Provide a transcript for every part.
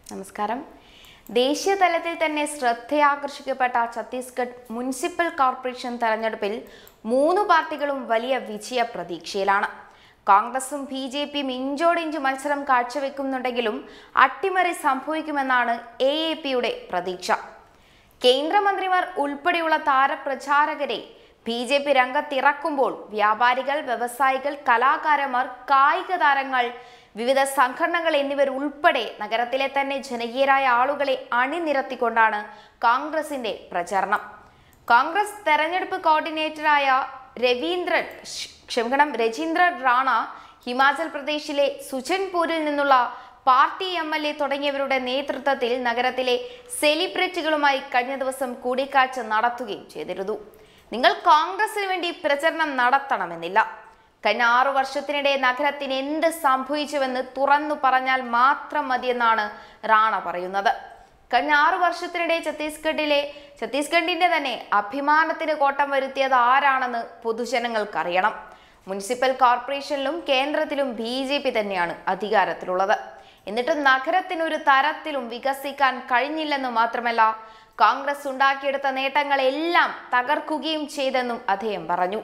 നമസ്കാരം ദേശീയ തലത്തിൽ തന്നെ ശ്രദ്ധയാകർഷിക്കപ്പെട്ട ഛത്തീസ്ഗഡ് മുനിസിപ്പൽ കോർപ്പറേഷൻ തെരഞ്ഞെടുപ്പിൽ മൂന്ന് പാർട്ടികളും വലിയ വിജയ പ്രതീക്ഷയിലാണ് കോൺഗ്രസും ബി ജെ പിയും ഇഞ്ചോടിഞ്ച് മത്സരം കാഴ്ചവെക്കുന്നുണ്ടെങ്കിലും അട്ടിമറി സംഭവിക്കുമെന്നാണ് എ എ പിയുടെ പ്രതീക്ഷ കേന്ദ്രമന്ത്രിമാർ ഉൾപ്പെടെയുള്ള താരപ്രചാരകരെ ബി ജെ പി രംഗത്തിറക്കുമ്പോൾ വ്യാപാരികൾ വ്യവസായികൾ കലാകാരന്മാർ കായിക താരങ്ങൾ വിവിധ സംഘടനകൾ എന്നിവർ ഉൾപ്പെടെ നഗരത്തിലെ തന്നെ ജനകീയരായ ആളുകളെ അണിനിരത്തിക്കൊണ്ടാണ് കോൺഗ്രസിന്റെ പ്രചരണം കോൺഗ്രസ് തെരഞ്ഞെടുപ്പ് കോർഡിനേറ്ററായ രവീന്ദ്രൻ ക്ഷ- ക്ഷമിക്കണം രജീന്ദ്രൻ റാണ ഹിമാചൽ പ്രദേശിലെ സുജൻപൂരിൽ നിന്നുള്ള പാർട്ടി എം എൽ എ തുടങ്ങിയവരുടെ നേതൃത്വത്തിൽ നഗരത്തിലെ സെലിബ്രിറ്റികളുമായി കഴിഞ്ഞ ദിവസം കൂടിക്കാഴ്ച നടത്തുകയും ചെയ്തിരുന്നു നിങ്ങൾ കോൺഗ്രസിന് വേണ്ടി പ്രചരണം നടത്തണമെന്നില്ല കഴിഞ്ഞ ആറു വർഷത്തിനിടെ നഗരത്തിന് എന്ത് സംഭവിച്ചുവെന്ന് തുറന്നു പറഞ്ഞാൽ മാത്രം മതിയെന്നാണ് റാണ പറയുന്നത് കഴിഞ്ഞ ആറു വർഷത്തിനിടെ ഛത്തീസ്ഗഡിലെ ഛത്തീസ്ഗഡിന്റെ തന്നെ അഭിമാനത്തിന് കോട്ടം വരുത്തിയത് ആരാണെന്ന് പൊതുജനങ്ങൾക്കറിയണം മുനിസിപ്പൽ കോർപ്പറേഷനിലും കേന്ദ്രത്തിലും ബി ജെ പി തന്നെയാണ് അധികാരത്തിലുള്ളത് എന്നിട്ട് നഗരത്തിന് ഒരു തരത്തിലും വികസിക്കാൻ കഴിഞ്ഞില്ലെന്ന് മാത്രമല്ല കോൺഗ്രസ് ഉണ്ടാക്കിയെടുത്ത നേട്ടങ്ങളെല്ലാം തകർക്കുകയും ചെയ്തെന്നും അദ്ദേഹം പറഞ്ഞു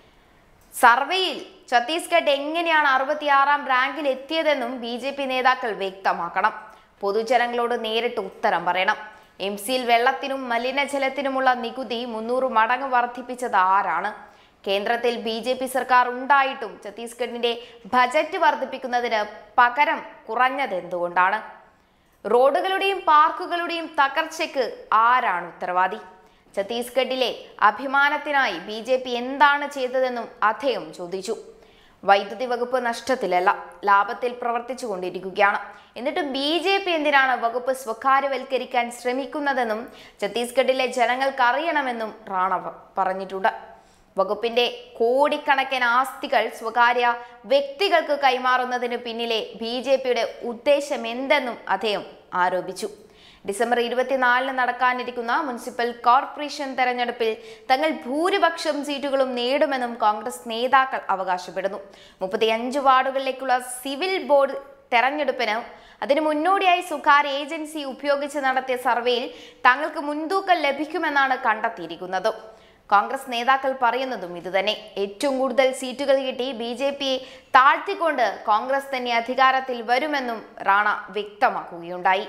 സർവേയിൽ ഛത്തീസ്ഗഡ് എങ്ങനെയാണ് അറുപത്തിയാറാം റാങ്കിൽ എത്തിയതെന്നും ബി ജെ പി നേതാക്കൾ വ്യക്തമാക്കണം പൊതുജനങ്ങളോട് നേരിട്ട് ഉത്തരം പറയണം എം സിയിൽ വെള്ളത്തിനും മലിനജലത്തിനുമുള്ള നികുതി മുന്നൂറ് മടങ്ങ് വർദ്ധിപ്പിച്ചത് ആരാണ് കേന്ദ്രത്തിൽ ബി ജെ പി സർക്കാർ ഉണ്ടായിട്ടും ഛത്തീസ്ഗഡിന്റെ ബജറ്റ് വർദ്ധിപ്പിക്കുന്നതിന് പകരം കുറഞ്ഞത് എന്തുകൊണ്ടാണ് റോഡുകളുടെയും പാർക്കുകളുടെയും തകർച്ചയ്ക്ക് ആരാണ് ഉത്തരവാദി ഛത്തീസ്ഗഡിലെ അഭിമാനത്തിനായി ബി ജെ പി എന്താണ് ചെയ്തതെന്നും അദ്ദേഹം ചോദിച്ചു വൈദ്യുതി വകുപ്പ് നഷ്ടത്തിലല്ല ലാഭത്തിൽ പ്രവർത്തിച്ചു കൊണ്ടിരിക്കുകയാണ് എന്നിട്ട് ബി ജെ പി എന്തിനാണ് വകുപ്പ് സ്വകാര്യവൽക്കരിക്കാൻ ശ്രമിക്കുന്നതെന്നും ഛത്തീസ്ഗഡിലെ ജനങ്ങൾക്ക് അറിയണമെന്നും റാണ പ- പറഞ്ഞിട്ടുണ്ട് വകുപ്പിന്റെ കോടിക്കണക്കിന് ആസ്തികൾ സ്വകാര്യ വ്യക്തികൾക്ക് കൈമാറുന്നതിന് പിന്നിലെ ബി ജെ പിയുടെ ഉദ്ദേശം എന്തെന്നും അദ്ദേഹം ആരോപിച്ചു ഡിസംബർ ഇരുപത്തിനാലിന് നടക്കാനിരിക്കുന്ന മുനിസിപ്പൽ കോർപ്പറേഷൻ തെരഞ്ഞെടുപ്പിൽ തങ്ങൾ ഭൂരിപക്ഷം സീറ്റുകളും നേടുമെന്നും കോൺഗ്രസ് നേതാക്കൾ അവകാശപ്പെടുന്നു മുപ്പത്തിയഞ്ച് വാർഡുകളിലേക്കുള്ള സിവിൽ ബോർഡ് തെരഞ്ഞെടുപ്പിന് അതിനു മുന്നോടിയായി സ്വകാര്യ ഏജൻസി ഉപയോഗിച്ച് നടത്തിയ സർവേയിൽ തങ്ങൾക്ക് മുൻതൂക്കം ലഭിക്കുമെന്നാണ് കണ്ടെത്തിയിരിക്കുന്നത് കോൺഗ്രസ് നേതാക്കൾ പറയുന്നതും ഇതുതന്നെ ഏറ്റവും കൂടുതൽ സീറ്റുകൾ കിട്ടി ബി ജെ പിയെ താഴ്ത്തിക്കൊണ്ട് കോൺഗ്രസ് തന്നെ അധികാരത്തിൽ വരുമെന്നും Rana വ്യക്തമാക്കുകയുണ്ടായി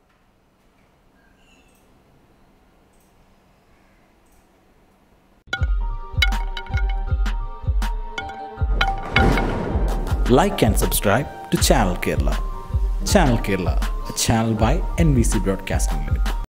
like and subscribe to Channel Kerala. Channel Kerala, a channel by NBC Broadcasting Limited.